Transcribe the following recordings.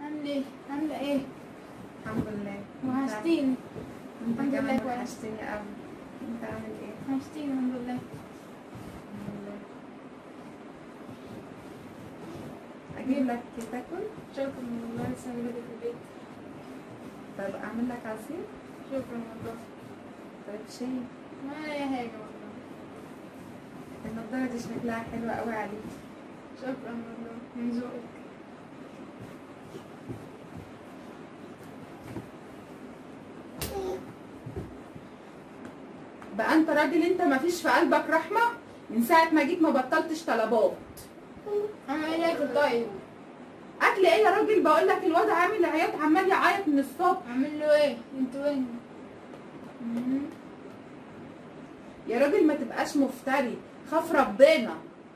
عامله ايه عامله ايه الحمد لله وحشتيني انت الحمد لله كمان كويس. وحشتني قوي انت عامل ايه وحشتيني الحمد لله الحمد لله اجيب لك تاكل شكرا والله لسه موجودة في البيت طيب اعمل لك عصير شكرا والله طيب شاي ما اي حاجه والله النضاره دي شكلها حلوه قوي عليك شكرا والله من ذوقك بقى انت راجل انت ما فيش في قلبك رحمه من ساعه ما جيت ما بطلتش طلبات اعمل ايه اكل طيب اكل ايه يا راجل بقول لك الواد عامل عياط عمال يعيط من الصبح اعمل له ايه انت وين مم. يا راجل ما تبقاش مفتري خاف ربنا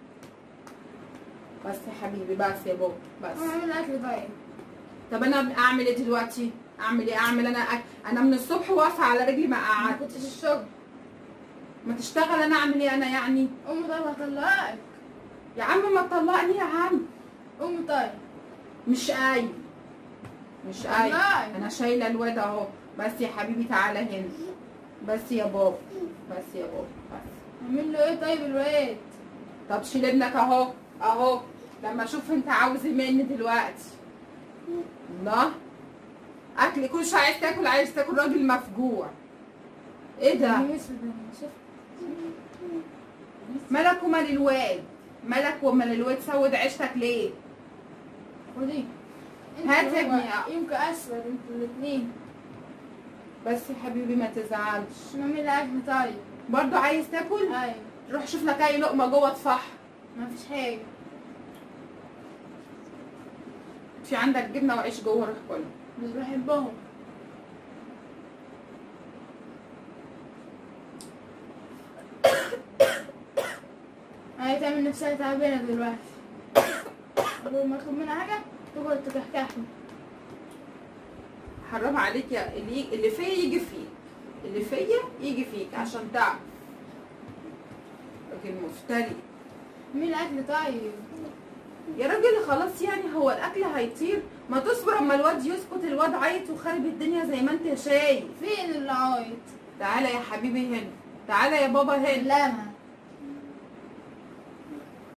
بس يا حبيبي بس يا بابا بس اعمل اكل طيب طب انا اعمل ايه دلوقتي اعمل ايه اعمل انا أك... انا من الصبح واقفه على رجلي ما ما قعدت كنتش الشغل ما تشتغل انا اعمل ايه انا يعني امي طيب هطلقك يا عم ما تطلقني يا عم امي طيب مش قايم مش قايم والله. انا شايله الواد اهو بس يا حبيبي تعالى هنا بس يا بابا بس يا بابا بس اعمل له ايه طيب الواد طب شيل ابنك اهو اهو لما اشوف انت عاوز ايه مني دلوقتي الله اكل كل شويه عايز تاكل عايز تاكل راجل مفجوع ايه ده أمي اسود أنا شفت مالك ومال الواد مالك ومال الواد سود عيشتك ليه خدي انت هات يا هو ابني. يمكن اسود انتوا الاثنين بس يا حبيبي ما تزعلش اعمل لي اكل طيب برضو عايز تاكل ايوه روح شوف لك اي لقمه جوه اطفحها ما فيش حاجه في عندك جبنه وعيش جوه روح كله مش بحبهم هي تعمل نفسها تعبانة دلوقتي أول ما اخد منها حاجة تقعد تكحكحني حرام عليك يا اللي اللي فيا يجي فيك اللي فيا يجي فيك عشان تعرف راجل مفتري مين اكل طيب يا راجل خلاص يعني هو الاكل هيطير ما تصبر اما الواد يسكت الواد عيط وخارب الدنيا زي ما انت شايف فين اللي عايط تعالى يا حبيبي هنا تعالى يا بابا هنا سلامة